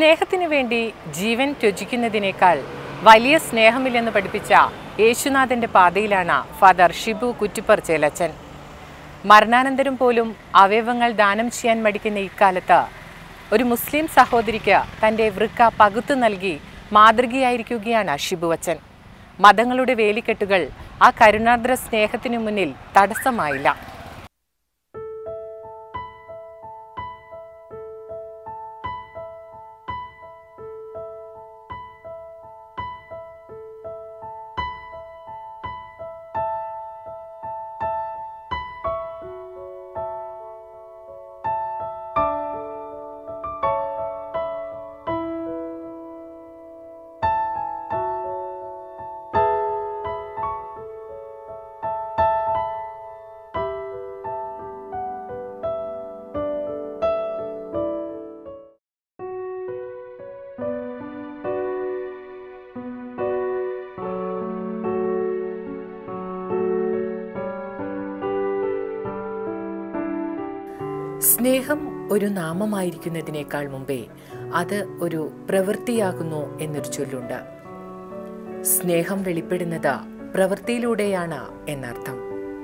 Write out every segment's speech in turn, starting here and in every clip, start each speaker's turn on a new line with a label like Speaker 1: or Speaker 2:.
Speaker 1: സ്നേഹത്തിനു വേണ്ടി ജീവൻ ത്യജിക്കുന്നതിനേക്കാൾ വലിയ സ്നേഹമില്ലെന്ന് പഠിപ്പിച്ച യേശുനാഥന്റെ പാതയിലാണ് ഫാദർ ഷിബു കുറ്റിപ്പർ ചേലച്ചൻ മരണാനന്തരം പോലും അവയവങ്ങൾ ദാനം ചെയ്യാൻ മടിക്കുന്ന ഇക്കാലത്ത് ഒരു മുസ്ലിം സഹോദരിക്ക് തൻ്റെ വൃക്ക പകുത്തു നൽകി മാതൃകയായിരിക്കുകയാണ് ഷിബുവച്ചൻ മതങ്ങളുടെ വേലിക്കെട്ടുകൾ ആ കരുണാർദ്ര സ്നേഹത്തിനു മുന്നിൽ തടസ്സമായില്ല സ്നേഹം ഒരു നാമമായിരിക്കുന്നതിനേക്കാൾ മുമ്പേ അത് ഒരു പ്രവൃത്തിയാകുന്നു എന്നൊരു ചൊല്ലുണ്ട് സ്നേഹം വെളിപ്പെടുന്നത് പ്രവൃത്തിയിലൂടെയാണ് എന്നർത്ഥം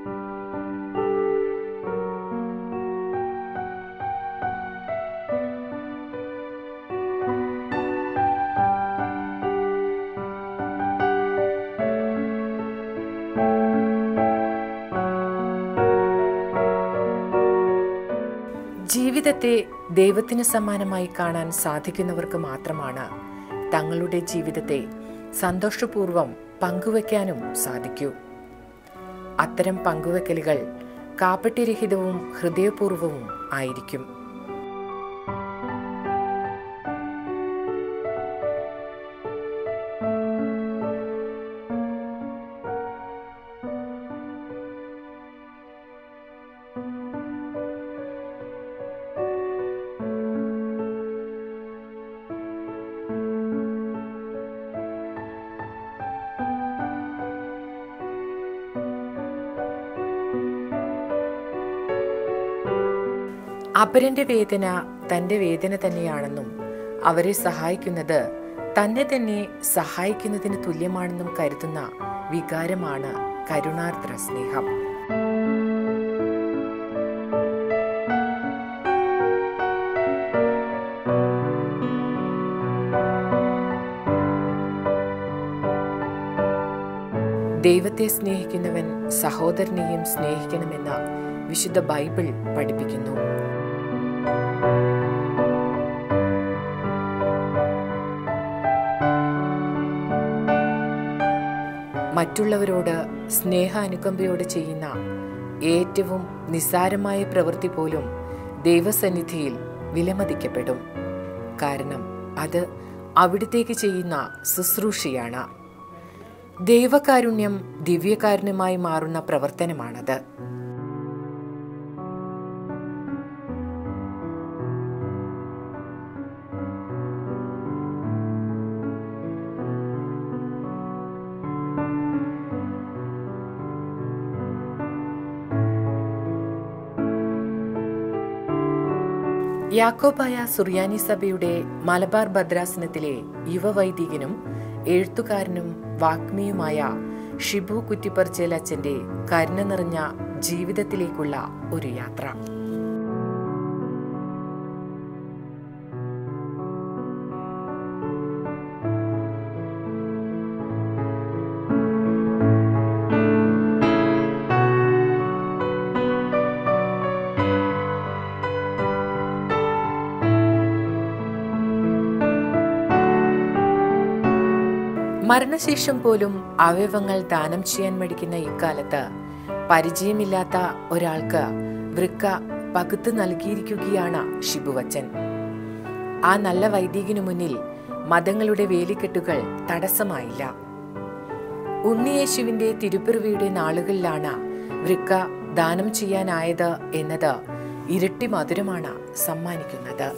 Speaker 1: ജീവിതത്തെ ദൈവത്തിന് സമാനമായി കാണാൻ സാധിക്കുന്നവർക്ക് മാത്രമാണ് തങ്ങളുടെ ജീവിതത്തെ സന്തോഷപൂർവ്വം പങ്കുവെക്കാനും സാധിക്കൂ അത്തരം പങ്കുവെക്കലുകൾ കാപ്പട്യരഹിതവും ഹൃദയപൂർവവും ആയിരിക്കും അപരന്റെ വേദന തന്റെ വേദന തന്നെയാണെന്നും അവരെ സഹായിക്കുന്നത് തന്നെ തന്നെ സഹായിക്കുന്നതിന് തുല്യമാണെന്നും കരുതുന്ന വികാരമാണ് കരുണാർദ്ര സ്നേഹം ദൈവത്തെ സ്നേഹിക്കുന്നവൻ സഹോദരനെയും സ്നേഹിക്കണമെന്ന് വിശുദ്ധ ബൈബിൾ പഠിപ്പിക്കുന്നു മറ്റുള്ളവരോട് സ്നേഹാനുകമ്പയോട് ചെയ്യുന്ന ഏറ്റവും നിസ്സാരമായ പ്രവൃത്തി പോലും ദൈവസന്നിധിയിൽ വിലമതിക്കപ്പെടും കാരണം അത് അവിടത്തേക്ക് ചെയ്യുന്ന ശുശ്രൂഷയാണ് ദൈവകാരുണ്യം ദിവ്യകാരുണ്യമായി മാറുന്ന പ്രവർത്തനമാണത് യാക്കോബായ സുറിയാനി സഭയുടെ മലബാർ ഭദ്രാസനത്തിലെ യുവവൈദികനും എഴുത്തുകാരനും വാഗ്മിയുമായ ഷിബു കുറ്റിപ്പർച്ചേലച്ചന്റെ കരുണ നിറഞ്ഞ ജീവിതത്തിലേക്കുള്ള ഒരു യാത്ര മരണശേഷം പോലും അവയവങ്ങൾ ദാനം ചെയ്യാൻ മടിക്കുന്ന ഇക്കാലത്ത് പരിചയമില്ലാത്ത ഒരാൾക്ക് വൃക്ക പകുത്ത് നൽകിയിരിക്കുകയാണ് ഷിബുവച്ചൻ ആ നല്ല വൈദികനു മുന്നിൽ മതങ്ങളുടെ വേലിക്കെട്ടുകൾ തടസ്സമായില്ല ഉണ്ണിയേശുവിന്റെ തിരുപ്പിറവിയുടെ നാളുകളിലാണ് വൃക്ക ദാനം ചെയ്യാനായത് എന്നത് ഇരട്ടി മധുരമാണ് സമ്മാനിക്കുന്നത്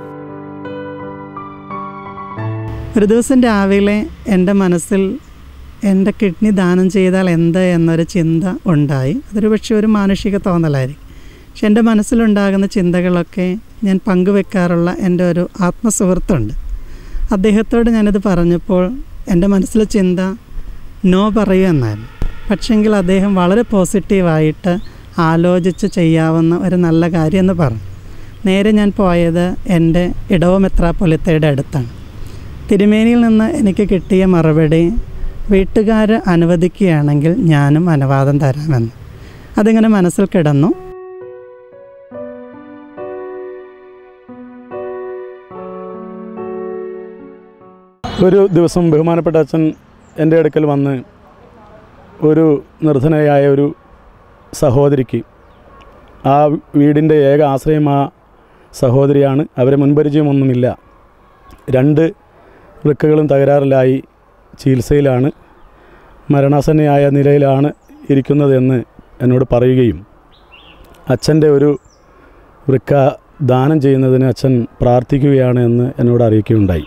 Speaker 2: ഒരു ദിവസം രാവിലെ എൻ്റെ മനസ്സിൽ എൻ്റെ കിഡ്നി ദാനം ചെയ്താൽ എന്ത് എന്നൊരു ചിന്ത ഉണ്ടായി അതൊരു പക്ഷേ ഒരു മാനുഷിക തോന്നലായിരിക്കും പക്ഷെ എൻ്റെ മനസ്സിലുണ്ടാകുന്ന ചിന്തകളൊക്കെ ഞാൻ പങ്കുവെക്കാറുള്ള എൻ്റെ ഒരു ആത്മസുഹൃത്തുണ്ട് അദ്ദേഹത്തോട് ഞാനിത് പറഞ്ഞപ്പോൾ എൻ്റെ മനസ്സിലെ ചിന്ത നോ പറയൂ എന്നായിരുന്നു പക്ഷെങ്കിൽ അദ്ദേഹം വളരെ പോസിറ്റീവായിട്ട് ആലോചിച്ച് ചെയ്യാവുന്ന ഒരു നല്ല കാര്യം എന്ന് പറഞ്ഞു നേരെ ഞാൻ പോയത് എൻ്റെ ഇടവ മെത്രാപ്പൊലിത്തയുടെ അടുത്താണ് തിരുമേനിയിൽ നിന്ന് എനിക്ക് കിട്ടിയ മറുപടി വീട്ടുകാർ അനുവദിക്കുകയാണെങ്കിൽ ഞാനും അനുവാദം തരാമെന്ന് അതിങ്ങനെ മനസ്സിൽ കിടന്നു
Speaker 3: ഒരു ദിവസം ബഹുമാനപ്പെട്ട അച്ഛൻ എൻ്റെ അടുക്കൽ വന്ന് ഒരു നിർധനയായ ഒരു സഹോദരിക്ക് ആ വീടിൻ്റെ ഏക ആശ്രയം ആ സഹോദരിയാണ് അവരെ മുൻപരിചയമൊന്നുമില്ല രണ്ട് വൃക്കകളും തകരാറിലായി ചികിത്സയിലാണ് മരണാസന്നയായ നിലയിലാണ് ഇരിക്കുന്നതെന്ന് എന്നോട് പറയുകയും അച്ഛൻ്റെ ഒരു വൃക്ക ദാനം ചെയ്യുന്നതിന് അച്ഛൻ പ്രാർത്ഥിക്കുകയാണ് എന്ന് എന്നോട് അറിയിക്കുകയുണ്ടായി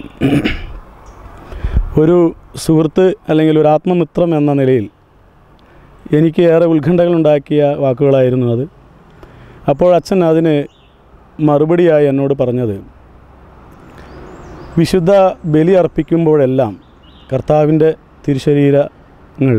Speaker 3: ഒരു സുഹൃത്ത് അല്ലെങ്കിൽ ഒരു ആത്മമിത്രം എന്ന നിലയിൽ എനിക്ക് ഏറെ ഉത്കണ്ഠകളുണ്ടാക്കിയ വാക്കുകളായിരുന്നു അത് അപ്പോൾ അച്ഛൻ അതിന് മറുപടിയായി എന്നോട് പറഞ്ഞത് വിശുദ്ധ ബലി അർപ്പിക്കുമ്പോഴെല്ലാം കർത്താവിൻ്റെ തിരുശരീരങ്ങൾ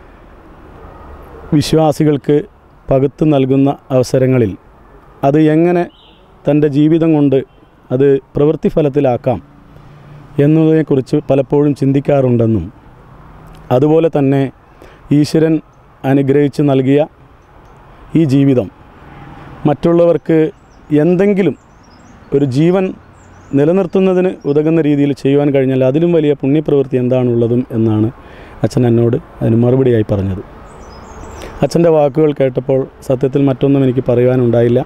Speaker 3: വിശ്വാസികൾക്ക് പകുത്തു നൽകുന്ന അവസരങ്ങളിൽ അത് എങ്ങനെ തൻ്റെ ജീവിതം കൊണ്ട് അത് പ്രവൃത്തിഫലത്തിലാക്കാം എന്നതിനെക്കുറിച്ച് പലപ്പോഴും ചിന്തിക്കാറുണ്ടെന്നും അതുപോലെ തന്നെ ഈശ്വരൻ അനുഗ്രഹിച്ച് നൽകിയ ഈ ജീവിതം മറ്റുള്ളവർക്ക് എന്തെങ്കിലും ഒരു ജീവൻ നിലനിർത്തുന്നതിന് ഉതകുന്ന രീതിയിൽ ചെയ്യുവാൻ കഴിഞ്ഞാൽ അതിലും വലിയ പുണ്യപ്രവൃത്തി എന്താണുള്ളതും എന്നാണ് അച്ഛൻ എന്നോട് അതിന് മറുപടിയായി പറഞ്ഞത് അച്ഛൻ്റെ വാക്കുകൾ കേട്ടപ്പോൾ സത്യത്തിൽ മറ്റൊന്നും എനിക്ക് പറയുവാനുണ്ടായില്ല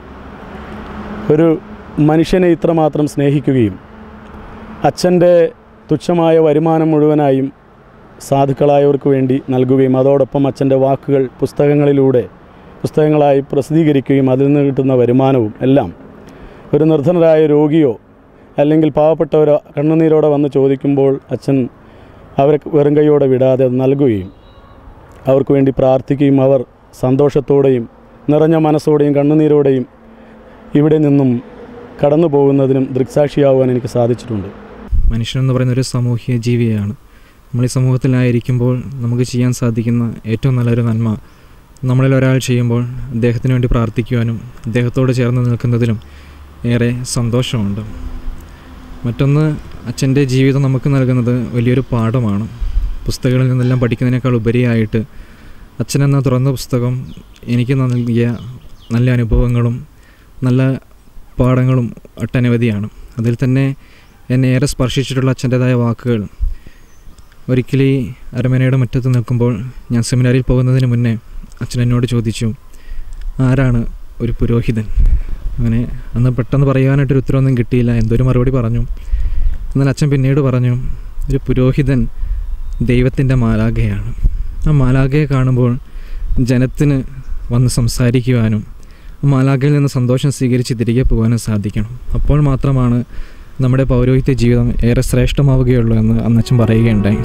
Speaker 3: ഒരു മനുഷ്യനെ ഇത്രമാത്രം സ്നേഹിക്കുകയും അച്ഛൻ്റെ തുച്ഛമായ വരുമാനം മുഴുവനായും സാധുക്കളായവർക്ക് വേണ്ടി നൽകുകയും അതോടൊപ്പം അച്ഛൻ്റെ വാക്കുകൾ പുസ്തകങ്ങളിലൂടെ പുസ്തകങ്ങളായി പ്രസിദ്ധീകരിക്കുകയും അതിൽ നിന്ന് കിട്ടുന്ന വരുമാനവും എല്ലാം ഒരു നിർധനരായ രോഗിയോ അല്ലെങ്കിൽ പാവപ്പെട്ടവരോ കണ്ണുനീരോടെ വന്ന് ചോദിക്കുമ്പോൾ അച്ഛൻ അവരെ വെറും കൈയോടെ വിടാതെ അത് നൽകുകയും അവർക്ക് വേണ്ടി പ്രാർത്ഥിക്കുകയും അവർ സന്തോഷത്തോടെയും നിറഞ്ഞ മനസ്സോടെയും കണ്ണുനീരോടെയും ഇവിടെ നിന്നും കടന്നു പോകുന്നതിനും ദൃക്സാക്ഷിയാവുവാൻ എനിക്ക് സാധിച്ചിട്ടുണ്ട്
Speaker 4: മനുഷ്യനെന്ന് പറയുന്ന ഒരു സാമൂഹിക ജീവിയാണ് നമ്മൾ ഈ സമൂഹത്തിലായിരിക്കുമ്പോൾ നമുക്ക് ചെയ്യാൻ സാധിക്കുന്ന ഏറ്റവും നല്ലൊരു നന്മ നമ്മളിൽ ഒരാൾ ചെയ്യുമ്പോൾ അദ്ദേഹത്തിന് വേണ്ടി പ്രാർത്ഥിക്കുവാനും അദ്ദേഹത്തോട് ചേർന്ന് നിൽക്കുന്നതിലും ഏറെ സന്തോഷമുണ്ട് മറ്റൊന്ന് അച്ഛൻ്റെ ജീവിതം നമുക്ക് നൽകുന്നത് വലിയൊരു പാഠമാണ് പുസ്തകങ്ങളിൽ നിന്നെല്ലാം പഠിക്കുന്നതിനേക്കാൾ ഉപരിയായിട്ട് അച്ഛൻ എന്ന തുറന്ന പുസ്തകം എനിക്ക് നൽകിയ നല്ല അനുഭവങ്ങളും നല്ല പാഠങ്ങളും ഒട്ടനവധിയാണ് അതിൽ തന്നെ എന്നെ ഏറെ സ്പർശിച്ചിട്ടുള്ള അച്ഛൻ്റെതായ വാക്കുകൾ ഒരിക്കൽ ഈ അരമനയുടെ മുറ്റത്ത് നിൽക്കുമ്പോൾ ഞാൻ സെമിനാരിൽ പോകുന്നതിന് മുന്നേ അച്ഛൻ എന്നോട് ചോദിച്ചു ആരാണ് ഒരു പുരോഹിതൻ അങ്ങനെ അന്ന് പെട്ടെന്ന് പറയാനായിട്ടൊരു ഉത്തരവൊന്നും കിട്ടിയില്ല എന്തൊരു മറുപടി പറഞ്ഞു എന്നാൽ അച്ഛൻ പിന്നീട് പറഞ്ഞു ഒരു പുരോഹിതൻ ദൈവത്തിൻ്റെ മാലാഖയാണ് ആ മാലാഖയെ കാണുമ്പോൾ ജനത്തിന് വന്ന് സംസാരിക്കുവാനും ആ മാലാഖയിൽ നിന്ന് സന്തോഷം സ്വീകരിച്ച് തിരികെ പോകാനും സാധിക്കണം അപ്പോൾ മാത്രമാണ് നമ്മുടെ പൗരോഹിത്യ ജീവിതം ഏറെ ശ്രേഷ്ഠമാവുകയുള്ളൂ എന്ന് അന്നച്ചൻ പറയുകയുണ്ടായി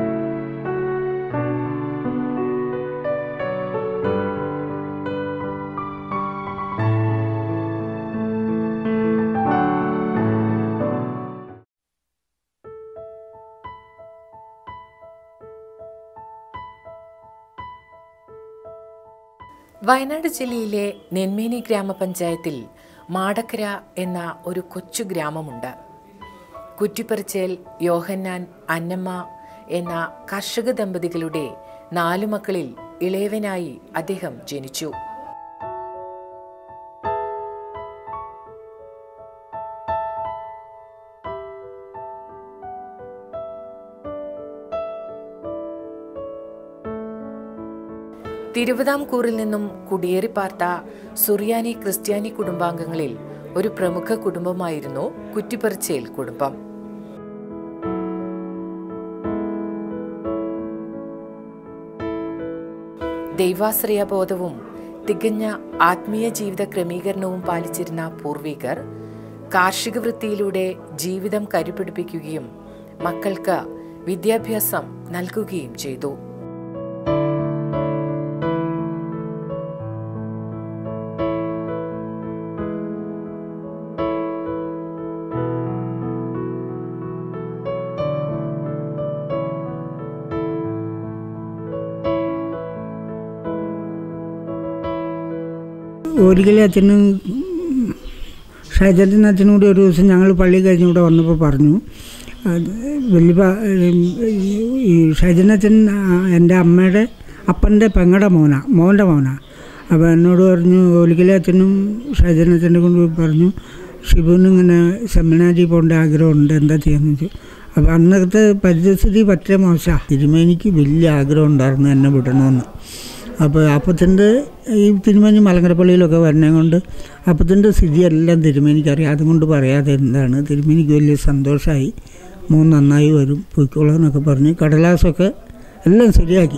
Speaker 1: വയനാട് ജില്ലയിലെ നെന്മേനി ഗ്രാമപഞ്ചായത്തിൽ മാടക്കര എന്ന ഒരു കൊച്ചു ഗ്രാമമുണ്ട് കുറ്റിപ്പറിച്ചേൽ യോഹന്നാൻ അന്നമ്മ എന്ന കർഷക ദമ്പതികളുടെ നാലു മക്കളിൽ ഇളയവനായി അദ്ദേഹം ജനിച്ചു തിരുവിതാംകൂറിൽ നിന്നും കുടിയേറിപ്പാർത്ത സുറിയാനി ക്രിസ്ത്യാനി കുടുംബാംഗങ്ങളിൽ ഒരു പ്രമുഖ കുടുംബമായിരുന്നു കുറ്റിപ്പറിച്ചേൽ കുടുംബം ദൈവാശ്രയബോധവും തികഞ്ഞ ആത്മീയ ജീവിത ക്രമീകരണവും പാലിച്ചിരുന്ന പൂർവികർ കാർഷിക വൃത്തിയിലൂടെ ജീവിതം കരുപിടിപ്പിക്കുകയും മക്കൾക്ക് വിദ്യാഭ്യാസം നൽകുകയും ചെയ്തു
Speaker 5: ഓരിക്കലെ അച്ഛനും ഷൈജത്തിൻ്റെ അച്ഛനും കൂടി ഒരു ദിവസം ഞങ്ങൾ പള്ളി കഴിഞ്ഞ് ഇവിടെ വന്നപ്പോൾ പറഞ്ഞു അത് വലിയ പ- ഈ ഷൈജൻ്റെ അച്ഛൻ ആ, എൻ്റെ അമ്മയുടെ അപ്പൻ്റെ പെങ്ങളുടെ മോനാ മോൻ്റെ മോനാ അപ്പോൾ എന്നോട് പറഞ്ഞു ഒരിക്കലെ അച്ഛനും ഷൈജൻ അച്ഛൻ്റെ കൊണ്ട് പറഞ്ഞു ഷിബുവിന് ഇങ്ങനെ സെമിനാരി പോകേണ്ട ആഗ്രഹമുണ്ട് എന്താ ചെയ്യാന്ന് ചോദിച്ചു അപ്പോൾ അന്നത്തെ പരിസ്ഥിതി പറ്റേ മോശമാണ് തിരുമേനിക്ക് വലിയ ആഗ്രഹം ഉണ്ടായിരുന്നു എന്നെ വിടണമെന്ന് അപ്പോൾ അപ്പത്തിൻ്റെ ഈ തിരുമേനി മലങ്കരപ്പള്ളിയിലൊക്കെ വരണേ കൊണ്ട് അപ്പത്തിൻ്റെ സ്ഥിതി എല്ലാം തിരുമേനിക്കറിയാം അതുകൊണ്ട് പറയാതെ എന്താണ് തിരുമേനിക്ക് വലിയ സന്തോഷമായി മൂന്ന് നന്നായി വരും പൊയ്ക്കോളാം എന്നൊക്കെ പറഞ്ഞ് കടലാസൊക്കെ എല്ലാം ശരിയാക്കി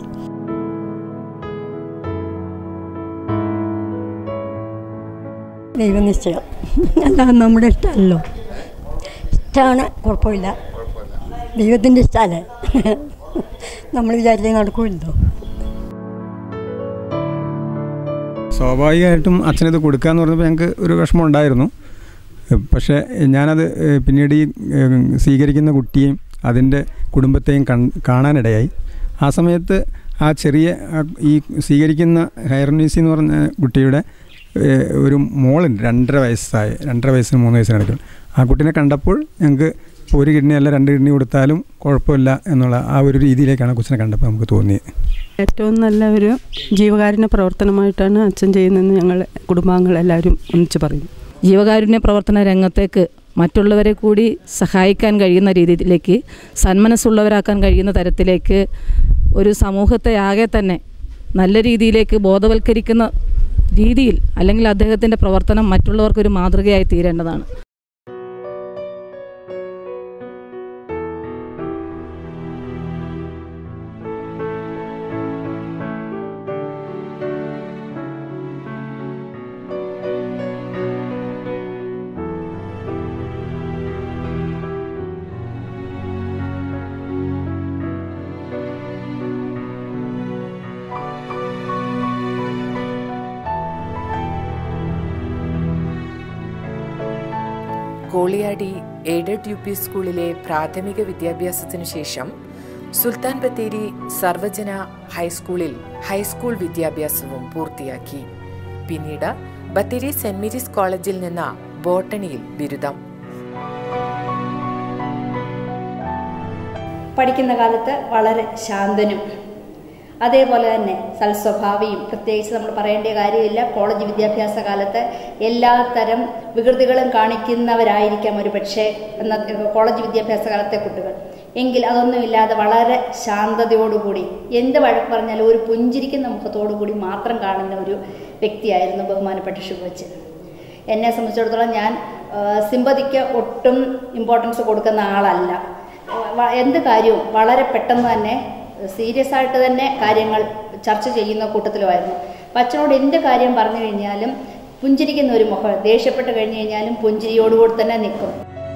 Speaker 6: ദൈവനിശ്ചയം അല്ലാതെ നമ്മുടെ ഇഷ്ടമല്ലോ ഇഷ്ടമാണ് കുഴപ്പമില്ല ദൈവത്തിൻ്റെ ഇഷ്ടമല്ലേ നമ്മൾ വിചാരിച്ചേ നടക്കുമല്ലോ
Speaker 7: സ്വാഭാവികമായിട്ടും അച്ഛനത് കൊടുക്കുക എന്ന് പറഞ്ഞപ്പോൾ ഞങ്ങൾക്ക് ഒരു വിഷമം ഉണ്ടായിരുന്നു പക്ഷേ ഞാനത് ഏഹ്, പിന്നീട് ഈ ഏഹ്, സ്വീകരിക്കുന്ന കുട്ടിയെയും അതിൻ്റെ കുടുംബത്തെയും കൺ കാണാനിടയായി ആ സമയത്ത് ആ ചെറിയ ആ ഈ സ്വീകരിക്കുന്ന ഹൈറനീസി എന്ന് പറഞ്ഞ കുട്ടിയുടെ ഏഹ്, ഒരു മോളുണ്ട് രണ്ടര വയസ്സായ രണ്ടര വയസ്സിന് മൂന്ന് വയസ്സിന് ഇടയ്ക്ക് ആ കുട്ടീനെ കണ്ടപ്പോൾ ഞങ്ങൾക്ക് ഇപ്പോൾ ഒരു കിഡ്നി അല്ല രണ്ട് കിഡ്നി കൊടുത്താലും കുഴപ്പമില്ല എന്നുള്ള ആ ഒരു രീതിയിലേക്കാണ് കൊച്ചിനെ കണ്ടപ്പോൾ നമുക്ക് തോന്നിയത്
Speaker 8: ഏറ്റവും നല്ല ഒരു ജീവകാരുണ്യ പ്രവർത്തനമായിട്ടാണ് അച്ഛൻ ചെയ്യുന്നതെന്ന് ഞങ്ങൾ കുടുംബാംഗങ്ങളെല്ലാവരും ഒന്നിച്ച് പറയും
Speaker 9: ജീവകാരുണ്യ പ്രവർത്തന രംഗത്തേക്ക് മറ്റുള്ളവരെ കൂടി സഹായിക്കാൻ കഴിയുന്ന രീതിയിലേക്ക് സന്മനസ്സുള്ളവരാക്കാൻ കഴിയുന്ന തരത്തിലേക്ക് ഒരു സമൂഹത്തെ ആകെ തന്നെ നല്ല രീതിയിലേക്ക് ബോധവൽക്കരിക്കുന്ന രീതിയിൽ അല്ലെങ്കിൽ അദ്ദേഹത്തിൻ്റെ പ്രവർത്തനം മറ്റുള്ളവർക്കൊരു മാതൃകയായി തീരേണ്ടതാണ്
Speaker 1: കോളിയാടി എയ്ഡഡ് യു പി സ്കൂളിലെ പ്രാഥമിക വിദ്യാഭ്യാസത്തിനു ശേഷം സുൽത്താൻ ബത്തേരി സർവജന ഹൈസ്കൂളിൽ ഹൈസ്കൂൾ വിദ്യാഭ്യാസവും പൂർത്തിയാക്കി പിന്നീട് ബത്തേരി സെന്റ് മേരീസ് കോളേജിൽ നിന്ന് ബോട്ടണിയിൽ ബിരുദം
Speaker 10: പഠിക്കുന്ന കാലത്ത് വളരെ ശാന്തനും അതേപോലെ തന്നെ സൽസ്വഭാവിയും പ്രത്യേകിച്ച് നമ്മൾ പറയേണ്ട കാര്യമില്ല കോളേജ് വിദ്യാഭ്യാസ കാലത്ത് എല്ലാത്തരം വികൃതികളും കാണിക്കുന്നവരായിരിക്കാം ഒരു പക്ഷേ എന്ന കോളേജ് വിദ്യാഭ്യാസ കാലത്തെ കുട്ടികൾ എങ്കിൽ അതൊന്നുമില്ലാതെ വളരെ ശാന്തതയോടുകൂടി എന്ത് വഴക്ക് പറഞ്ഞാലും ഒരു പുഞ്ചിരിക്കുന്ന മുഖത്തോടുകൂടി മാത്രം കാണുന്ന ഒരു വ്യക്തിയായിരുന്നു ബഹുമാനപ്പെട്ട ശുഭച്ചൻ എന്നെ സംബന്ധിച്ചിടത്തോളം ഞാൻ സിമ്പതിക്ക് ഒട്ടും ഇമ്പോർട്ടൻസ് കൊടുക്കുന്ന ആളല്ല വ- എന്ത് കാര്യവും വളരെ പെട്ടെന്ന് തന്നെ സീരിയസ് ആയിട്ട് തന്നെ കാര്യങ്ങൾ ചർച്ച ചെയ്യുന്ന കൂട്ടത്തിലുമായിരുന്നു അപ്പം അച്ഛനോട് എന്ത് കാര്യം പറഞ്ഞു കഴിഞ്ഞാലും പുഞ്ചിരിക്കുന്ന ഒരു മുഖം ദേഷ്യപ്പെട്ട് കഴിഞ്ഞ് കഴിഞ്ഞാലും പുഞ്ചിരിയോടുകൂടി തന്നെ നിൽക്കും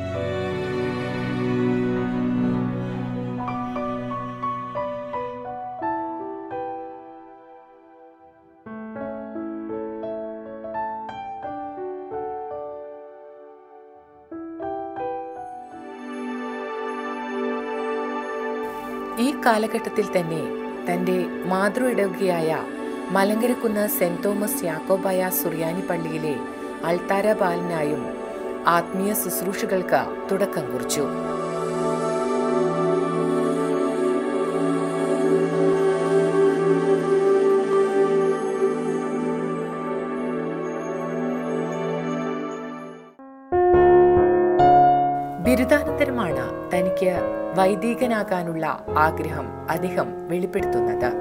Speaker 1: ഈ കാലഘട്ടത്തിൽ തന്നെ തന്റെ മാതൃ ഇടവകയായ മലങ്കരക്കുന്ന് സെന്റ് തോമസ് യാക്കോബായ സുറിയാനി പള്ളിയിലെ അൾത്താര ബാലനായും ആത്മീയ ശുശ്രൂഷകൾക്ക് തുടക്കം കുറിച്ചു ബിരുദാനന്തരമാണ് തനിക്ക് വൈദികനാകാനുള്ള ആഗ്രഹം അദ്ദേഹം വെളിപ്പെടുത്തുന്നത്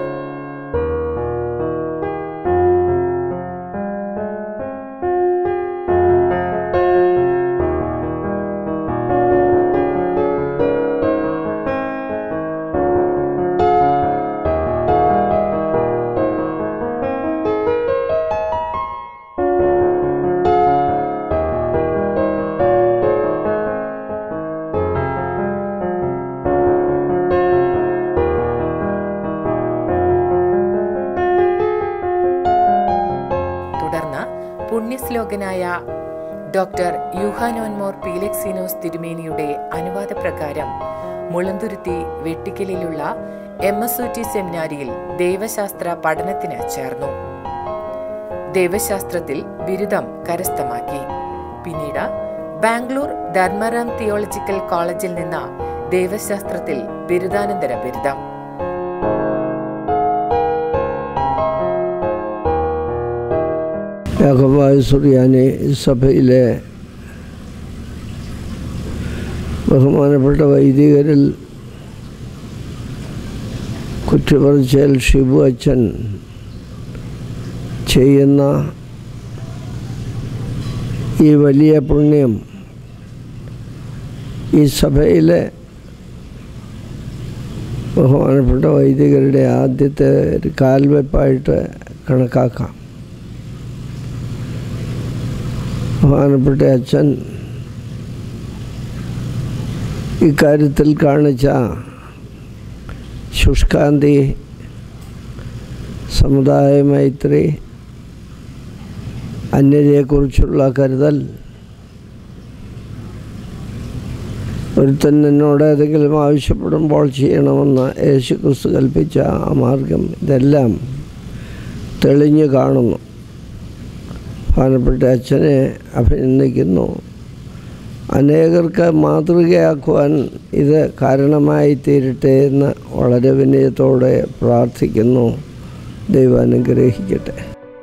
Speaker 1: തുടർന്ന് പുണ്യശ്ലോകനായ ഡോക്ടർ യുഹാനോൻമോർ പീലക്സീനോസ് തിരുമേനിയുടെ അനുവാദപ്രകാരം മുളന്തുരുത്തി വെട്ടിക്കലിലുള്ള എം എസ് ഒ ടി സെമിനാരിയിൽ ദൈവശാസ്ത്ര പഠനത്തിന് ചേർന്നു ദൈവശാസ്ത്രത്തിൽ ബിരുദം കരസ്ഥമാക്കി പിന്നീട് ബാംഗ്ലൂർ ധർമ്മറാം തിയോളജിക്കൽ കോളേജിൽ നിന്ന് ദൈവശാസ്ത്രത്തിൽ ബിരുദാനന്തര ബിരുദം
Speaker 11: യാക്കോബായ സുറിയാനി സഭയിലെ ബഹുമാനപ്പെട്ട വൈദികരിൽ കുറ്റിപ്പറിച്ചൽ ഷിബു അച്ഛൻ ചെയ്യുന്ന ഈ വലിയ പുണ്യം ഈ സഭയിലെ ബഹുമാനപ്പെട്ട വൈദികരുടെ ആദ്യത്തെ ഒരു കാൽവെപ്പായിട്ട് കണക്കാക്കാം ബഹുമാനപ്പെട്ട അച്ഛൻ ഇക്കാര്യത്തിൽ കാണിച്ച ശുഷ്കാന്തി സമുദായ മൈത്രി അന്യരെക്കുറിച്ചുള്ള കരുതൽ ഒരുത്തൻ എന്നോട് ഏതെങ്കിലും ആവശ്യപ്പെടുമ്പോൾ ചെയ്യണമെന്ന് യേശു ക്രിസ്തു കൽപ്പിച്ച ആ മാർഗം ഇതെല്ലാം തെളിഞ്ഞു കാണുന്നു ബഹുമാനപ്പെട്ട അച്ഛനെ അഭിനന്ദിക്കുന്നു അനേകർക്ക് മാതൃകയാക്കുവാൻ ഇത് കാരണമായി തീരട്ടെ എന്ന് വളരെ വിനയത്തോടെ പ്രാർത്ഥിക്കുന്നു ദൈവം അനുഗ്രഹിക്കട്ടെ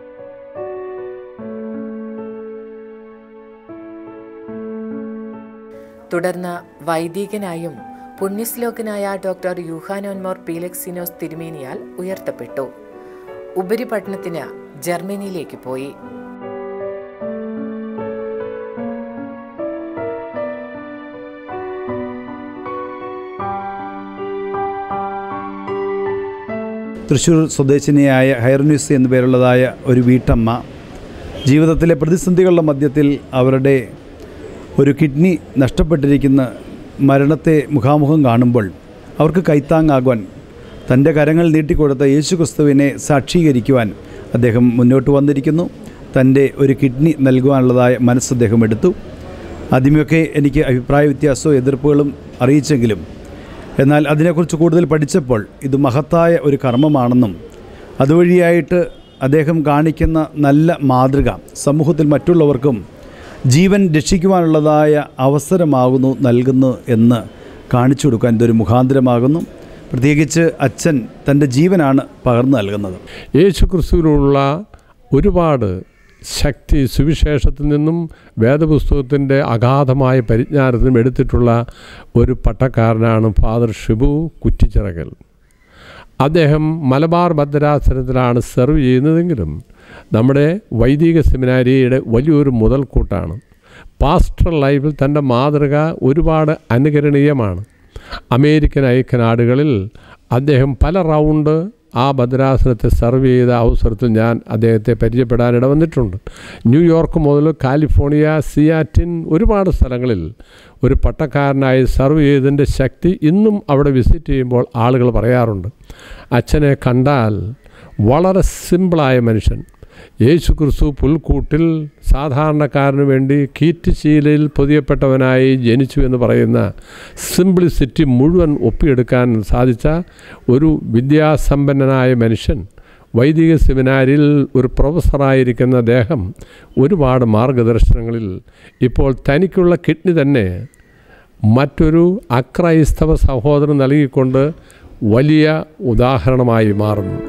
Speaker 1: തുടർന്ന് വൈദികനായും പുണ്യശ്ലോകനായ ഡോക്ടർ യൂഹാനോൻമോർ പീലക്സിനോസ് തിരുമേനിയാൽ ഉയർത്തപ്പെട്ടു ഉപരിപഠനത്തിന് ജർമ്മനിയിലേക്ക് പോയി
Speaker 12: തൃശ്ശൂർ സ്വദേശിനിയായ ഹൈറന്യൂസ് എന്നു പേരുള്ളതായ ഒരു വീട്ടമ്മ ജീവിതത്തിലെ പ്രതിസന്ധികളുടെ മധ്യത്തിൽ അവരുടെ ഒരു കിഡ്നി നഷ്ടപ്പെട്ടിരിക്കുന്ന മരണത്തെ മുഖാമുഖം കാണുമ്പോൾ അവർക്ക് കൈത്താങ്ങാകുവാൻ തൻ്റെ കരങ്ങൾ നീട്ടിക്കൊടുത്ത യേശു ക്രിസ്തുവിനെ സാക്ഷീകരിക്കുവാൻ അദ്ദേഹം മുന്നോട്ട് വന്നിരിക്കുന്നു തൻ്റെ ഒരു കിഡ്നി നൽകുവാനുള്ളതായ മനസ്സ് അദ്ദേഹം എടുത്തു ആദ്യമൊക്കെ എനിക്ക് അഭിപ്രായ വ്യത്യാസവും എതിർപ്പുകളും അറിയിച്ചെങ്കിലും എന്നാൽ അതിനെക്കുറിച്ച് കൂടുതൽ പഠിച്ചപ്പോൾ ഇത് മഹത്തായ ഒരു കർമ്മമാണെന്നും അതുവഴിയായിട്ട് അദ്ദേഹം കാണിക്കുന്ന നല്ല മാതൃക സമൂഹത്തിൽ മറ്റുള്ളവർക്കും ജീവൻ രക്ഷിക്കുവാനുള്ളതായ അവസരമാകുന്നു നൽകുന്നു എന്ന് കാണിച്ചു കൊടുക്കാൻ ഇതൊരു മുഖാന്തരമാകുന്നു പ്രത്യേകിച്ച് അച്ഛൻ തൻ്റെ ജീവനാണ് പകർന്നു നൽകുന്നത്
Speaker 13: യേശു ക്രിസ്തുവിനുള്ള ഒരുപാട് ശക്തി സുവിശേഷത്തിൽ നിന്നും വേദപുസ്തകത്തിൻ്റെ അഗാധമായ പരിജ്ഞാനത്തിനും എടുത്തിട്ടുള്ള ഒരു പട്ടക്കാരനാണ് ഫാദർ ഷിബു കുറ്റിച്ചിറകൽ അദ്ദേഹം മലബാർ ഭദ്രാസനത്തിലാണ് സെർവ് ചെയ്യുന്നതെങ്കിലും നമ്മുടെ വൈദിക സെമിനാരിയുടെ വലിയൊരു മുതൽക്കൂട്ടാണ് പാസ്റ്റർ ലൈഫിൽ തൻ്റെ മാതൃക ഒരുപാട് അനുകരണീയമാണ് അമേരിക്കൻ ഐക്യനാടുകളിൽ അദ്ദേഹം പല റൗണ്ട് ആ ഭദ്രാസനത്തെ സർവ് ചെയ്ത അവസരത്തിൽ ഞാൻ അദ്ദേഹത്തെ പരിചയപ്പെടാനിട വന്നിട്ടുണ്ട് ന്യൂയോർക്ക് മുതൽ കാലിഫോർണിയ സിയാറ്റിൻ ഒരുപാട് സ്ഥലങ്ങളിൽ ഒരു പട്ടക്കാരനായി സർവ് ചെയ്തതിൻ്റെ ശക്തി ഇന്നും അവിടെ വിസിറ്റ് ചെയ്യുമ്പോൾ ആളുകൾ പറയാറുണ്ട് അച്ഛനെ കണ്ടാൽ വളരെ സിമ്പിളായ മനുഷ്യൻ യേശു ക്രിസ്തു പുൽക്കൂട്ടിൽ സാധാരണക്കാരന് വേണ്ടി കീറ്റുശീലയിൽ പൊതിയപ്പെട്ടവനായി ജനിച്ചു എന്ന് പറയുന്ന സിംപ്ലിസിറ്റി മുഴുവൻ ഒപ്പിയെടുക്കാൻ സാധിച്ച ഒരു വിദ്യാസമ്പന്നനായ മനുഷ്യൻ വൈദിക സെമിനാരിൽ ഒരു പ്രൊഫസറായിരിക്കുന്ന അദ്ദേഹം ഒരുപാട് മാർഗദർശനങ്ങളിൽ ഇപ്പോൾ തനിക്കുള്ള കിഡ്നി തന്നെ മറ്റൊരു അക്രൈസ്തവ സഹോദരൻ നൽകിക്കൊണ്ട് വലിയ ഉദാഹരണമായി മാറുന്നു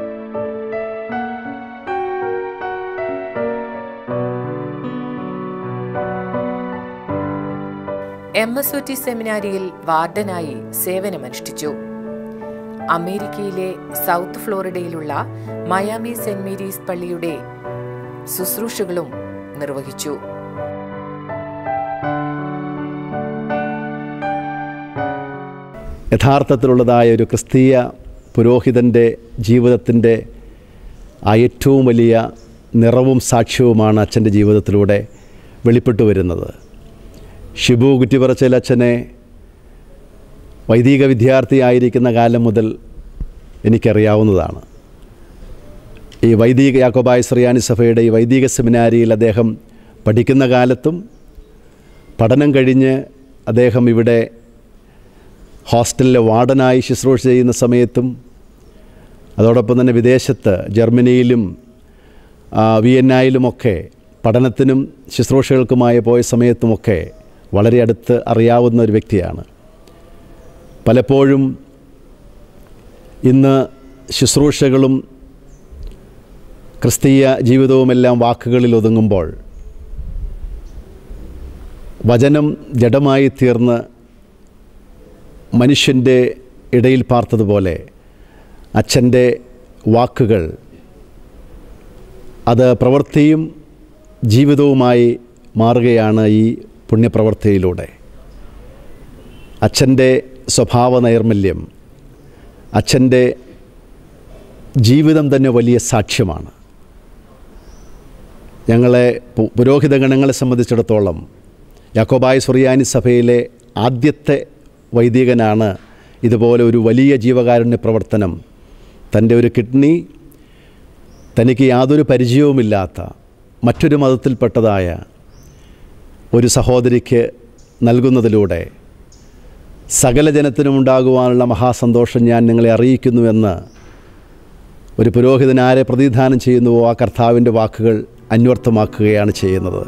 Speaker 1: എം എസ് ഒ ടി സെമിനാരിയിൽ വാർഡനായി സേവനമനുഷ്ഠിച്ചു അമേരിക്കയിലെ സൗത്ത് ഫ്ലോറിഡയിലുള്ള മയാമി സെന്റ് മേരീസ് പള്ളിയുടെ ശുശ്രൂഷകളും നിർവഹിച്ചു
Speaker 14: യഥാർത്ഥത്തിലുള്ളതായ ഒരു ക്രിസ്തീയ പുരോഹിതൻ്റെ ജീവിതത്തിൻ്റെ ആ ഏറ്റവും വലിയ നിറവും സാക്ഷ്യവുമാണ് അച്ഛൻ്റെ ജീവിതത്തിലൂടെ വെളിപ്പെട്ടു വരുന്നത് ഷിബു കുറ്റിപ്പറച്ചൽ അച്ഛനെ വൈദിക വിദ്യാർത്ഥിയായിരിക്കുന്ന കാലം മുതൽ എനിക്കറിയാവുന്നതാണ് ഈ വൈദിക യാക്കോബായ ശ്രീയാനി സഭയുടെ ഈ വൈദിക സെമിനാരിയിൽ അദ്ദേഹം പഠിക്കുന്ന കാലത്തും പഠനം കഴിഞ്ഞ് അദ്ദേഹം ഇവിടെ ഹോസ്റ്റലിലെ വാർഡനായി ശുശ്രൂഷ ചെയ്യുന്ന സമയത്തും അതോടൊപ്പം തന്നെ വിദേശത്ത് ജർമ്മനിയിലും ആ, വിയന്നായിലുമൊക്കെ പഠനത്തിനും ശുശ്രൂഷകൾക്കുമായി പോയ സമയത്തുമൊക്കെ വളരെ അടുത്ത് അറിയാവുന്ന ഒരു വ്യക്തിയാണ് പലപ്പോഴും ഇന്ന് ശുശ്രൂഷകളും ക്രിസ്തീയ ജീവിതവുമെല്ലാം വാക്കുകളിൽ ഒതുങ്ങുമ്പോൾ വചനം ജഡമായി തീർന്ന് മനുഷ്യൻ്റെ ഇടയിൽ പാർത്തതുപോലെ അച്ഛൻ്റെ വാക്കുകൾ അത് പ്രവൃത്തിയും ജീവിതവുമായി മാറുകയാണ് ഈ പുണ്യപ്രവൃത്തിയിലൂടെ അച്ഛൻ്റെ സ്വഭാവ നൈർമല്യം അച്ഛൻ്റെ ജീവിതം തന്നെ വലിയ സാക്ഷ്യമാണ് ഞങ്ങളെ പു- പുരോഹിത ഗണങ്ങളെ സംബന്ധിച്ചിടത്തോളം യാക്കോബായ സുറിയാനി സഭയിലെ ആദ്യത്തെ വൈദികനാണ് ഇതുപോലെ ഒരു വലിയ ജീവകാരുണ്യ പ്രവർത്തനം തൻ്റെ ഒരു കിഡ്നി തനിക്ക് യാതൊരു പരിചയവുമില്ലാത്ത മറ്റൊരു മതത്തിൽപ്പെട്ടതായ ഒരു സഹോദരിക്ക് നൽകുന്നതിലൂടെ സകല ജനത്തിനും ഉണ്ടാകുവാനുള്ള മഹാസന്തോഷം ഞാൻ നിങ്ങളെ അറിയിക്കുന്നുവെന്ന് ഒരു പുരോഹിതൻ ആരെ പ്രതിദാനം ചെയ്യുന്നുവോ ആ കർത്താവിൻ്റെ വാക്കുകൾ അന്വർത്ഥമാക്കുകയാണ് ചെയ്യുന്നത്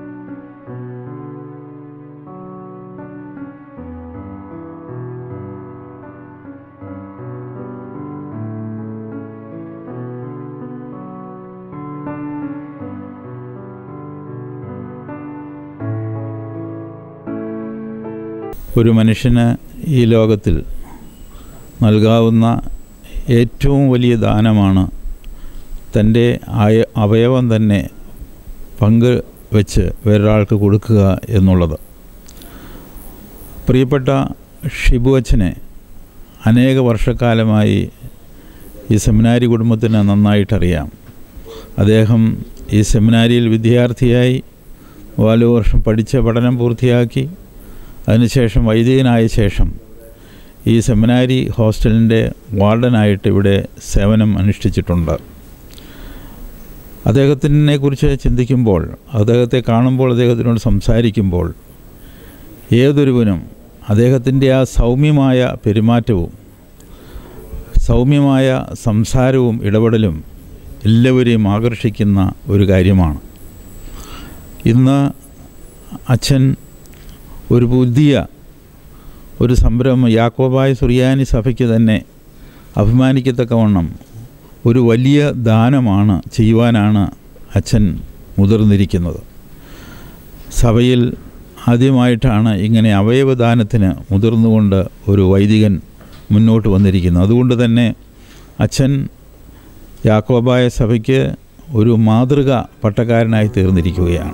Speaker 15: ഒരു മനുഷ്യന് ഈ ലോകത്തിൽ നൽകാവുന്ന ഏറ്റവും വലിയ ദാനമാണ് തൻ്റെ ആയ അവയവം തന്നെ പങ്ക് വെച്ച് വേറൊരാൾക്ക് കൊടുക്കുക എന്നുള്ളത് പ്രിയപ്പെട്ട ഷിബു അച്ഛനെ അനേക വർഷക്കാലമായി ഈ സെമിനാരി കുടുംബത്തിന് നന്നായിട്ടറിയാം അദ്ദേഹം ഈ സെമിനാരിയിൽ വിദ്യാർത്ഥിയായി നാലു വർഷം പഠിച്ച പഠനം പൂർത്തിയാക്കി അതിനുശേഷം വൈദികനായ ശേഷം ഈ സെമിനാരി ഹോസ്റ്റലിൻ്റെ വാർഡനായിട്ട് ഇവിടെ സേവനം അനുഷ്ഠിച്ചിട്ടുണ്ട് അദ്ദേഹത്തിനെ കുറിച്ച് ചിന്തിക്കുമ്പോൾ അദ്ദേഹത്തെ കാണുമ്പോൾ അദ്ദേഹത്തിനോട് സംസാരിക്കുമ്പോൾ ഏതൊരുവനും അദ്ദേഹത്തിൻ്റെ ആ സൗമ്യമായ പെരുമാറ്റവും സൗമ്യമായ സംസാരവും ഇടപെടലും എല്ലാവരെയും ആകർഷിക്കുന്ന ഒരു കാര്യമാണ് ഇന്ന് അച്ഛൻ ഒരു പുതിയ ഒരു സംരംഭം യാക്കോബായ സുറിയാനി സഭയ്ക്ക് തന്നെ അഭിമാനിക്കത്തക്കവണ്ണം ഒരു വലിയ ദാനമാണ് ചെയ്യുവാനാണ് അച്ഛൻ മുതിർന്നിരിക്കുന്നത് സഭയിൽ ആദ്യമായിട്ടാണ് ഇങ്ങനെ അവയവദാനത്തിന് മുതിർന്നുകൊണ്ട് ഒരു വൈദികൻ മുന്നോട്ട് വന്നിരിക്കുന്നത് അതുകൊണ്ട് തന്നെ അച്ഛൻ യാക്കോബായ സഭയ്ക്ക് ഒരു മാതൃക പട്ടക്കാരനായി തീർന്നിരിക്കുകയാണ്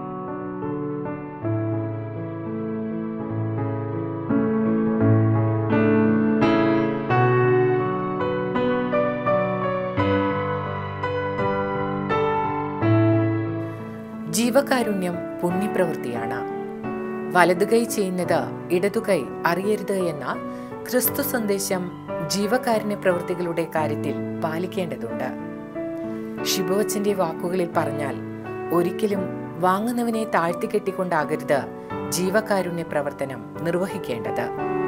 Speaker 1: ജീവകാരുണ്യം പുണ്യപ്രവൃത്തിയാണ് വലതുകൈ ചെയ്യുന്നത് ഇടതുകൈ അറിയരുത് എന്ന ക്രിസ്തു സന്ദേശം ജീവകാരുണ്യ പ്രവൃത്തികളുടെ കാര്യത്തിൽ പാലിക്കേണ്ടതുണ്ട് ഷിബുവച്ചന്റെ വാക്കുകളിൽ പറഞ്ഞാൽ ഒരിക്കലും വാങ്ങുന്നവനെ താഴ്ത്തിക്കെട്ടിക്കൊണ്ടാകരുത് ജീവകാരുണ്യ പ്രവർത്തനം നിർവഹിക്കേണ്ടത്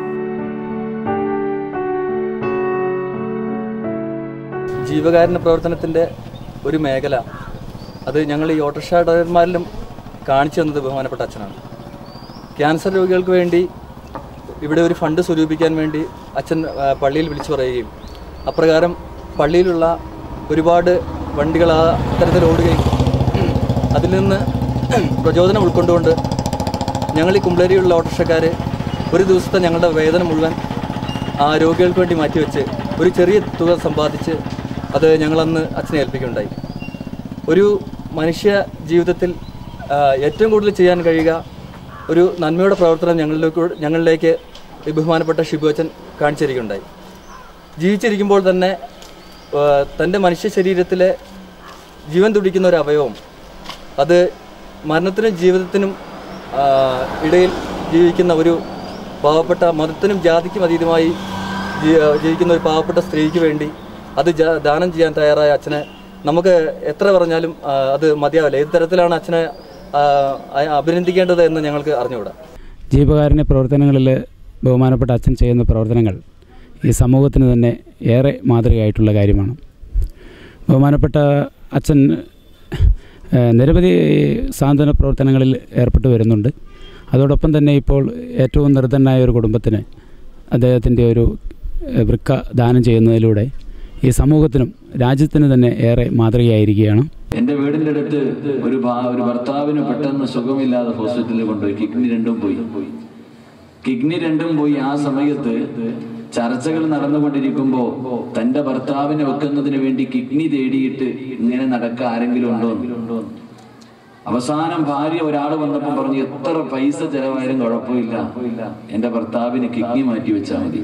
Speaker 16: ജീവകാരുണ്യ പ്രവർത്തനത്തിൻ്റെ ഒരു മേഖല അത് ഞങ്ങൾ ഈ ഓട്ടോറിക്ഷ ഡ്രൈവർമാരിലും കാണിച്ചു തന്നത് ബഹുമാനപ്പെട്ട അച്ഛനാണ് ക്യാൻസർ രോഗികൾക്ക് വേണ്ടി ഇവിടെ ഒരു ഫണ്ട് സ്വരൂപിക്കാൻ വേണ്ടി അച്ഛൻ ആ, പള്ളിയിൽ വിളിച്ചു പറയുകയും അപ്രകാരം പള്ളിയിലുള്ള ഒരുപാട് വണ്ടികൾ ആ അത്തരത്തിൽ ഓടുകയും അതിൽ നിന്ന് പ്രചോദനം ഉൾക്കൊണ്ടുകൊണ്ട് ഞങ്ങൾ ഈ കുമ്പളേരിയുള്ള ഓട്ടോറിക്ഷക്കാർ ഒരു ദിവസത്തെ ഞങ്ങളുടെ വേതന മുഴുവൻ ആ രോഗികൾക്ക് വേണ്ടി മാറ്റിവെച്ച് ഒരു ചെറിയ തുക സമ്പാദിച്ച് അത് ഞങ്ങളന്ന് അച്ഛനെ ഏൽപ്പിക്കുകയുണ്ടായി ഒരു മനുഷ്യ ജീവിതത്തിൽ ആ, ഏറ്റവും കൂടുതൽ ചെയ്യാൻ കഴിയുക ഒരു നന്മയുടെ പ്രവർത്തനം ഞങ്ങളിലേക്ക് ഞങ്ങളിലേക്ക് ഈ ബഹുമാനപ്പെട്ട ഷിബു അച്ഛൻ കാണിച്ചിരിക്കുകയുണ്ടായി ജീവിച്ചിരിക്കുമ്പോൾ തന്നെ ആ, തൻ്റെ മനുഷ്യ ശരീരത്തിലെ ജീവൻ തുടിക്കുന്ന ഒരു അവയവം അത് മരണത്തിനും ജീവിതത്തിനും ആ, ഇടയിൽ ജീവിക്കുന്ന ഒരു പാവപ്പെട്ട മതത്തിനും ജാതിക്കും അതീതമായി ജീ- ജീവിക്കുന്ന ഒരു പാവപ്പെട്ട സ്ത്രീക്ക് വേണ്ടി അത് ജ- ദാനം ചെയ്യാൻ തയ്യാറായ അച്ഛനെ നമുക്ക് എത്ര പറഞ്ഞാലും ആ, അത് മതിയാവില്ല ഏത് തരത്തിലാണ് അച്ഛനെ ആ, അ- അഭിനന്ദിക്കേണ്ടത് എന്ന് ഞങ്ങൾക്ക് അറിഞ്ഞുകൂടാ
Speaker 17: ജീവകാരുണ്യ പ്രവർത്തനങ്ങളിൽ ബഹുമാനപ്പെട്ട അച്ഛൻ ചെയ്യുന്ന പ്രവർത്തനങ്ങൾ ഈ സമൂഹത്തിന് തന്നെ ഏറെ മാതൃകയായിട്ടുള്ള കാര്യമാണ് ബഹുമാനപ്പെട്ട അച്ഛൻ ഏഹ്, നിരവധി സാന്ത്വന പ്രവർത്തനങ്ങളിൽ ഏർപ്പെട്ട് വരുന്നുണ്ട് അതോടൊപ്പം തന്നെ ഇപ്പോൾ ഏറ്റവും നിർധനായ ഒരു കുടുംബത്തിന് അദ്ദേഹത്തിൻ്റെ ഒരു ഏഹ്, വൃക്ക ദാനം ചെയ്യുന്നതിലൂടെ ഈ സമൂഹത്തിനും രാജ്യത്തിന് തന്നെ ഏറെ മാതൃകയായിരിക്കുകയാണ്
Speaker 18: എൻ്റെ വീടിൻ്റെ അടുത്ത് ഒരു ഭാ- ഒരു ഭർത്താവിന് പെട്ടെന്ന് സുഖമില്ലാതെ ഹോസ്പിറ്റലിൽ കൊണ്ടുപോയി കിഡ്നി രണ്ടും പോയി കിഡ്നി രണ്ടും പോയി ആ സമയത്ത് ചർച്ചകൾ നടന്നുകൊണ്ടിരിക്കുമ്പോൾ തൻ്റെ ഭർത്താവിനെ വെക്കുന്നതിന് വേണ്ടി കിഡ്നി തേടിയിട്ട് ഇങ്ങനെ നടക്ക ആരെങ്കിലും ഉണ്ടോ എന്ന്. അവസാനം ഭാര്യ ഒരാൾ വന്നപ്പോൾ പറഞ്ഞു എത്ര പൈസ ചെലവായാലും കുഴപ്പമില്ല എൻ്റെ ഭർത്താവിന് കിഡ്നി മാറ്റി വെച്ചാൽ മതി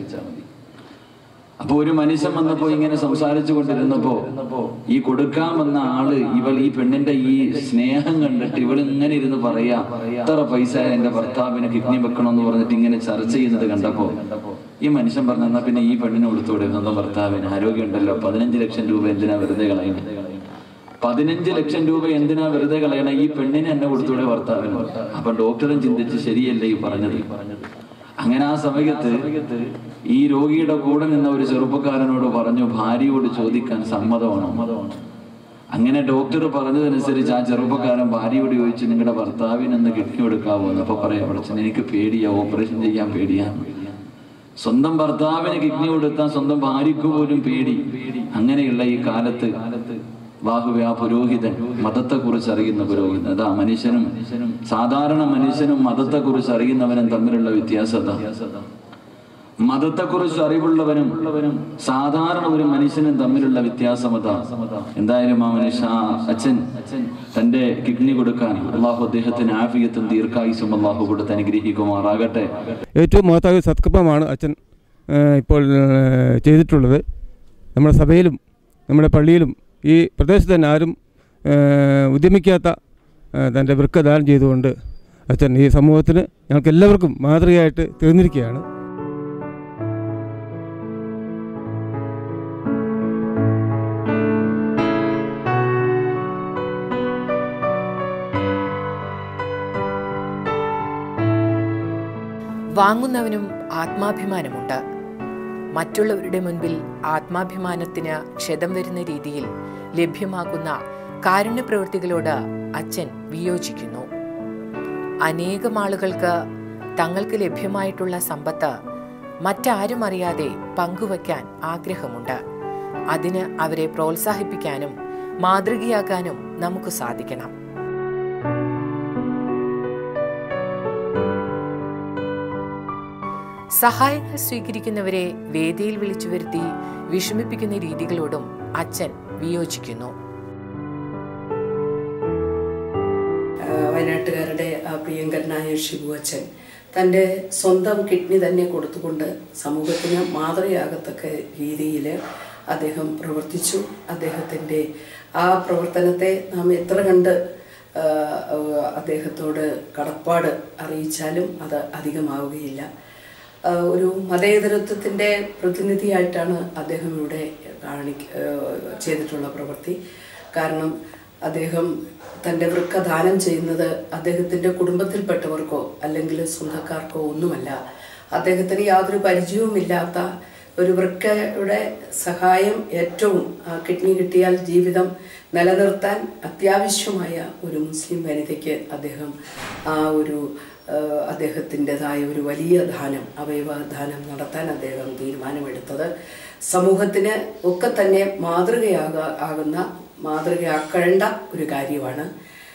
Speaker 18: അപ്പൊ ഒരു മനുഷ്യൻ വന്നപ്പോ ഇങ്ങനെ സംസാരിച്ചു കൊണ്ടിരുന്നപ്പോ ഈ കൊടുക്കാൻ വന്ന ആള് ഇവൾ ഈ പെണ്ണിന്റെ ഈ സ്നേഹം കണ്ടിട്ട് ഇവൾ ഇങ്ങനെ ഇരുന്ന് പറയാ എത്ര പൈസ എന്റെ ഭർത്താവിന് കിഡ്നി വെക്കണമെന്ന് പറഞ്ഞിട്ട് ഇങ്ങനെ ചർച്ച ചെയ്യുന്നത് കണ്ടപ്പോ ഈ മനുഷ്യൻ പറഞ്ഞു എന്നാ പിന്നെ ഈ പെണ്ണിനെ കൊടുത്തുകൂടെ സ്വന്തം ഭർത്താവിന് ആരോഗ്യം ഉണ്ടല്ലോ പതിനഞ്ച് ലക്ഷം രൂപ എന്തിനാ വെറുതെ കളയണേ പതിനഞ്ച് ലക്ഷം രൂപ എന്തിനാ വെറുതെ കളയണേ ഈ പെണ്ണിനെ എന്നെ കൊടുത്തൂടെ ഭർത്താവിന് അപ്പൊ ഡോക്ടറും ചിന്തിച്ച് ശരിയല്ലേ ഈ പറഞ്ഞത് അങ്ങനെ ആ സമയത്ത് ഈ രോഗിയുടെ കൂടെ നിന്ന ഒരു ചെറുപ്പക്കാരനോട് പറഞ്ഞു ഭാര്യയോട് ചോദിക്കാൻ സമ്മതമാണോ അങ്ങനെ ഡോക്ടർ പറഞ്ഞതനുസരിച്ച് ആ ചെറുപ്പക്കാരൻ ഭാര്യയോട് ചോദിച്ചു നിങ്ങളുടെ ഭർത്താവിന് എന്ന് കിഡ്നി കൊടുക്കാവോ എന്ന് അപ്പൊ പറയാം പഠിച്ചു എനിക്ക് പേടിയാ ഓപ്പറേഷൻ ചെയ്യാൻ പേടിയാ സ്വന്തം ഭർത്താവിന് കിഡ്നി കൊടുത്താൽ സ്വന്തം ഭാര്യയ്ക്ക് പോലും പേടി അങ്ങനെയുള്ള ഈ കാലത്ത് ബാഹുവ്യ ആ പുരോഹിതൻ മതത്തെക്കുറിച്ച് അറിയുന്ന പുരോഹിതൻ അതാ മനുഷ്യനും സാധാരണ മനുഷ്യനും മതത്തെക്കുറിച്ച് അറിയുന്നവനും തമ്മിലുള്ള വ്യത്യാസം അതാ മതത്തെക്കുറിച്ച് അറിവുള്ളവനും സാധാരണ ഒരു മനുഷ്യനും തമ്മിലുള്ള വ്യത്യാസം അതാ എന്തായാലും ആ മനുഷ്യ ആ അച്ഛൻ തന്റെ കിഡ്നി കൊടുക്കാൻ അള്ളാഹു അദ്ദേഹത്തിന് ആഫിയത്തും ദീർഘായുസും അള്ളാഹു കൊടുത്ത് അനുഗ്രഹിക്കുമാറാകട്ടെ
Speaker 19: ഏറ്റവും മഹത്തായ ഒരു സത്കർമ്മമാണ് അച്ഛൻ ഏഹ്, ഇപ്പോൾ ഏഹ്, ചെയ്തിട്ടുള്ളത് നമ്മുടെ സഭയിലും നമ്മുടെ പള്ളിയിലും ഈ പ്രദേശത്ത് തന്നെ ആരും ഏഹ്, ഉദ്യമിക്കാത്ത ഏഹ്, തൻ്റെ വൃക്ക ദാനം ചെയ്തുകൊണ്ട് അച്ഛൻ ഈ സമൂഹത്തിന് ഞങ്ങൾക്ക് എല്ലാവർക്കും മാതൃകയായിട്ട് തീർന്നിരിക്കുകയാണ്
Speaker 1: വാങ്ങുന്നവനും ആത്മാഭിമാനമുണ്ട് മറ്റുള്ളവരുടെ മുൻപിൽ ആത്മാഭിമാനത്തിന് ക്ഷതം വരുന്ന രീതിയിൽ ലഭ്യമാകുന്ന കാരുണ്യപ്രവൃത്തികളോട് അച്ഛൻ വിയോജിക്കുന്നു അനേകം ആളുകൾക്ക് തങ്ങൾക്ക് ലഭ്യമായിട്ടുള്ള സമ്പത്ത് മറ്റാരും അറിയാതെ പങ്കുവയ്ക്കാൻ ആഗ്രഹമുണ്ട് അതിന് അവരെ പ്രോത്സാഹിപ്പിക്കാനും മാതൃകയാക്കാനും നമുക്ക് സാധിക്കണം സഹായങ്ങൾ സ്വീകരിക്കുന്നവരെ വേദിയിൽ വിളിച്ചു വരുത്തി വിഷമിപ്പിക്കുന്ന രീതികളോടും അച്ഛൻ വിയോജിക്കുന്നു
Speaker 20: ആഹ് വയനാട്ടുകാരുടെ ആ പ്രിയങ്കരനായ ഷിബു അച്ഛൻ തൻ്റെ സ്വന്തം കിഡ്നി തന്നെ കൊടുത്തുകൊണ്ട് സമൂഹത്തിന് മാതൃകയാകത്തക്ക രീതിയിൽ അദ്ദേഹം പ്രവർത്തിച്ചു അദ്ദേഹത്തിൻ്റെ ആ പ്രവർത്തനത്തെ നാം എത്ര കണ്ട് ആഹ്, ആഹ്, അദ്ദേഹത്തോട് കടപ്പാട് അറിയിച്ചാലും അത് അധികമാവുകയില്ല ആഹ്, ഒരു മതേതരത്വത്തിൻ്റെ പ്രതിനിധിയായിട്ടാണ് അദ്ദേഹം ഇവിടെ കാണി ആഹ്, ചെയ്തിട്ടുള്ള പ്രവൃത്തി കാരണം അദ്ദേഹം തൻ്റെ വൃക്ക ദാനം ചെയ്യുന്നത് അദ്ദേഹത്തിൻ്റെ കുടുംബത്തിൽപ്പെട്ടവർക്കോ അല്ലെങ്കിൽ സ്വന്തക്കാർക്കോ ഒന്നുമല്ല അദ്ദേഹത്തിന് യാതൊരു പരിചയവുമില്ലാത്ത ഒരു വൃക്കയുടെ സഹായം ഏറ്റവും ആ, കിഡ്നി കിട്ടിയാൽ ജീവിതം നിലനിർത്താൻ അത്യാവശ്യമായ ഒരു മുസ്ലിം വനിതയ്ക്ക് അദ്ദേഹം ആ ഒരു ആ, അദ്ദേഹത്തിൻ്റെതായ ഒരു വലിയ ദാനം അവയവ ദാനം നടത്താൻ അദ്ദേഹം തീരുമാനമെടുത്തത് സമൂഹത്തിന് ഒക്കെ തന്നെ മാതൃകയാക ആകുന്ന മാതൃകയാക്കേണ്ട ഒരു കാര്യമാണ്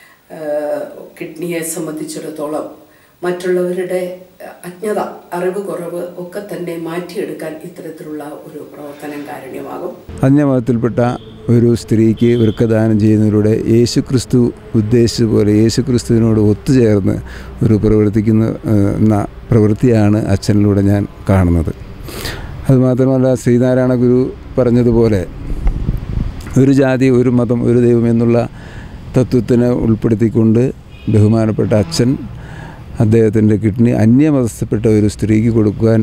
Speaker 20: ആഹ് കിഡ്നിയെ സംബന്ധിച്ചിടത്തോളം മറ്റുള്ളവരുടെ അജ്ഞത അറിവ് കുറവ് ഒക്കെ തന്നെ മാറ്റിയെടുക്കാൻ ഇത്തരത്തിലുള്ള ഒരു പ്രവർത്തനം കാരണമാകും
Speaker 21: അന്യമതത്തിൽപ്പെട്ട ഒരു സ്ത്രീക്ക് വൃക്കദാനം ചെയ്യുന്നതിലൂടെ യേശു ക്രിസ്തു ഉദ്ദേശിച്ച പോലെ യേശു ക്രിസ്തുവിനോട് ഒത്തുചേർന്ന് ഒരു പ്രവർത്തിക്കുന്ന ഏഹ്, എന്ന പ്രവൃത്തിയാണ് അച്ഛനിലൂടെ ഞാൻ കാണുന്നത് അതുമാത്രമല്ല ശ്രീനാരായണ ഗുരു പറഞ്ഞതുപോലെ ഒരു ജാതി ഒരു മതം ഒരു ദൈവം എന്നുള്ള തത്വത്തിനെ ഉൾപ്പെടുത്തിക്കൊണ്ട് ബഹുമാനപ്പെട്ട അച്ഛൻ അദ്ദേഹത്തിൻ്റെ കിഡ്നി അന്യമതസ്ഥപ്പെട്ട ഒരു സ്ത്രീക്ക് കൊടുക്കുവാൻ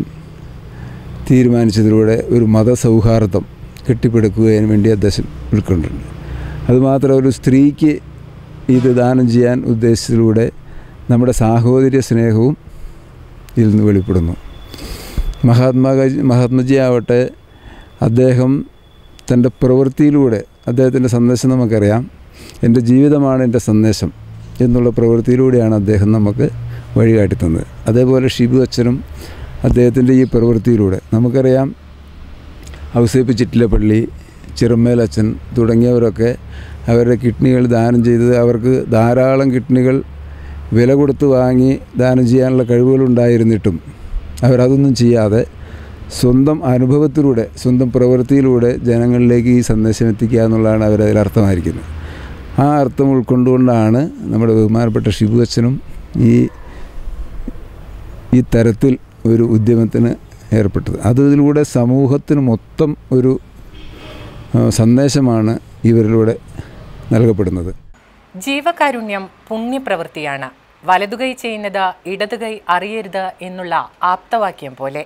Speaker 21: തീരുമാനിച്ചതിലൂടെ ഒരു മതസൗഹാർദ്ദം കെട്ടിപ്പടുക്കുന്നതിന് വേണ്ടി അദ്ദേഹം ഉൾക്കൊണ്ടിട്ടുണ്ട് അതുമാത്രം ഒരു സ്ത്രീക്ക് ഇത് ദാനം ചെയ്യാൻ ഉദ്ദേശിച്ചതിലൂടെ നമ്മുടെ സാഹോദര്യ സ്നേഹവും ഇതിൽ നിന്ന് വെളിപ്പെടുന്നു മഹാത്മാ മഹാത്മജി ആവട്ടെ അദ്ദേഹം തൻ്റെ പ്രവൃത്തിയിലൂടെ അദ്ദേഹത്തിൻ്റെ സന്ദേശം നമുക്കറിയാം എൻ്റെ ജീവിതമാണ് എൻ്റെ സന്ദേശം എന്നുള്ള പ്രവൃത്തിയിലൂടെയാണ് അദ്ദേഹം നമുക്ക് വഴികാട്ടി തന്നത് അതേപോലെ ഷിബു അച്ഛനും അദ്ദേഹത്തിൻ്റെ ഈ പ്രവൃത്തിയിലൂടെ നമുക്കറിയാം ഔസേപ്പ് ചിറ്റിലപ്പള്ളി ചിറമേലച്ഛൻ തുടങ്ങിയവരൊക്കെ അവരുടെ കിഡ്നികൾ ദാനം ചെയ്തത് അവർക്ക് ധാരാളം കിഡ്നികൾ വില കൊടുത്ത് വാങ്ങി ദാനം ചെയ്യാനുള്ള കഴിവുകളുണ്ടായിരുന്നിട്ടും അവരതൊന്നും ചെയ്യാതെ സ്വന്തം അനുഭവത്തിലൂടെ സ്വന്തം പ്രവൃത്തിയിലൂടെ ജനങ്ങളിലേക്ക് ഈ സന്ദേശം എത്തിക്കുക എന്നുള്ളതാണ് അവരതിൽ അർത്ഥമായിരിക്കുന്നത് ആ അർത്ഥം ഉൾക്കൊണ്ടുകൊണ്ടാണ് നമ്മുടെ ബഹുമാനപ്പെട്ട ഷിബു അച്ഛനും ഈ ഈ തരത്തിൽ ഒരു ഉദ്യമത്തിന് ഏർപ്പെട്ടത് അതിലൂടെ സമൂഹത്തിന് മൊത്തം ഒരു ആ, സന്ദേശമാണ് ഇവരിലൂടെ നൽകപ്പെടുന്നത്
Speaker 1: ജീവകാരുണ്യം പുണ്യപ്രവൃത്തിയാണ് വലതുകൈ ചെയ്യുന്നത് ഇടതുകൈ അറിയരുത് എന്നുള്ള ആപ്തവാക്യം പോലെ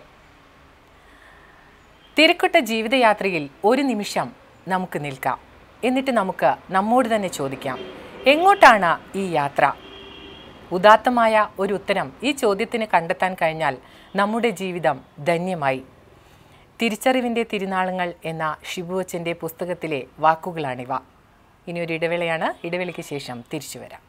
Speaker 1: തിരക്കൊട്ട ജീവിതയാത്രയിൽ ഒരു നിമിഷം നമുക്ക് നിൽക്കാം എന്നിട്ട് നമുക്ക് നമ്മോട് തന്നെ ചോദിക്കാം എങ്ങോട്ടാണ് ഈ യാത്ര ഉദാത്തമായ ഒരു ഉത്തരം ഈ ചോദ്യത്തിന് കണ്ടെത്താൻ കഴിഞ്ഞാൽ നമ്മുടെ ജീവിതം ധന്യമായി തിരിച്ചറിവിൻ്റെ തിരുനാളുകൾ എന്ന ഷിബുവച്ചൻ്റെ പുസ്തകത്തിലെ വാക്കുകളാണിവ ഇനി ഒരു ഇടവേളയാണ് ഇടവേളയ്ക്ക് ശേഷം തിരിച്ചു വരാം